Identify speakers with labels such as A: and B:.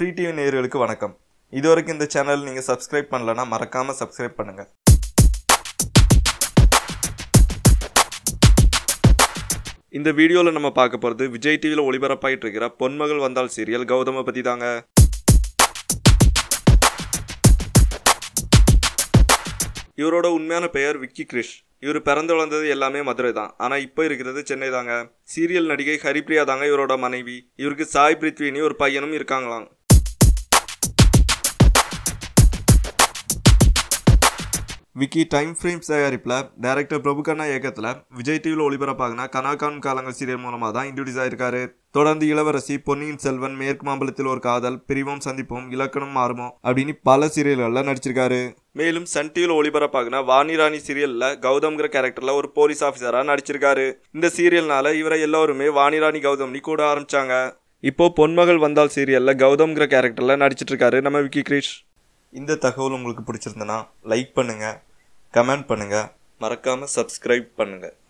A: free TV நேயர்களுக்கு வணக்கம் இதுவரைக்கும் இந்த சேனல் நீங்கள் சப்ஸ்கிரைப் பண்ணலன்னா மறக்காமல் சப்ஸ்கிரைப் பண்ணுங்கள் இந்த வீடியோவில் நம்ம பார்க்க போகிறது விஜய் டிவியில் ஒளிபரப்பாயிட்டு இருக்கிற பொன்மகள் வந்தால் சீரியல் கௌதமை பற்றி தாங்க இவரோட உண்மையான பெயர் விக்கி கிரிஷ் இவர் பிறந்து வளர்ந்தது எல்லாமே மதுரை தான் ஆனால் இப்போ இருக்கிறது சென்னை தாங்க சீரியல் நடிகை ஹரிப்ரியா தாங்க இவரோட மனைவி இவருக்கு சாய் பிருத்வினி ஒரு பையனும் இருக்காங்களாம் விக்கி டைம் ஃப்ரேம்ஸ் தயாரிப்பில் டைரக்டர் பிரபுகண்ணா இயக்கத்தில் விஜய் டிவியில் ஒளிபரப்பாகின கனாகான் காலங்கள் சீரியல் மூலமாக தான் இன்ட்ரடியூஸ் ஆயிருக்காரு தொடர்ந்து இளவரசி பொன்னியின் செல்வன் மேற்கு மாம்பலத்தில் ஒரு காதல் பிரிவோம் சந்திப்போம் இலக்கணம் மாறுமோ அப்படின்னு பல சீரியல்களில் நடிச்சிருக்காரு மேலும் சன் டிவியில் ஒளிபரப்பாகின வாணி ராணி சீரியலில் கௌதம்ங்கிற கேரக்டரில் ஒரு போலீஸ் ஆஃபீஸராக நடிச்சிருக்காரு இந்த சீரியல்னால இவரை எல்லாருமே வாணி ராணி கௌதம்னி கூட ஆரம்பிச்சாங்க இப்போ பொன்மகள் வந்தால் சீரியலில் கௌதம்ங்கிற கேரக்டரில் நடிச்சிட்டு இருக்காரு நம்ம விக்கி கிரிஷ் இந்த தகவல் உங்களுக்கு பிடிச்சிருந்தனா லைக் பண்ணுங்கள் கமெண்ட் பண்ணுங்கள் மறக்காமல் சப்ஸ்கிரைப் பண்ணுங்கள்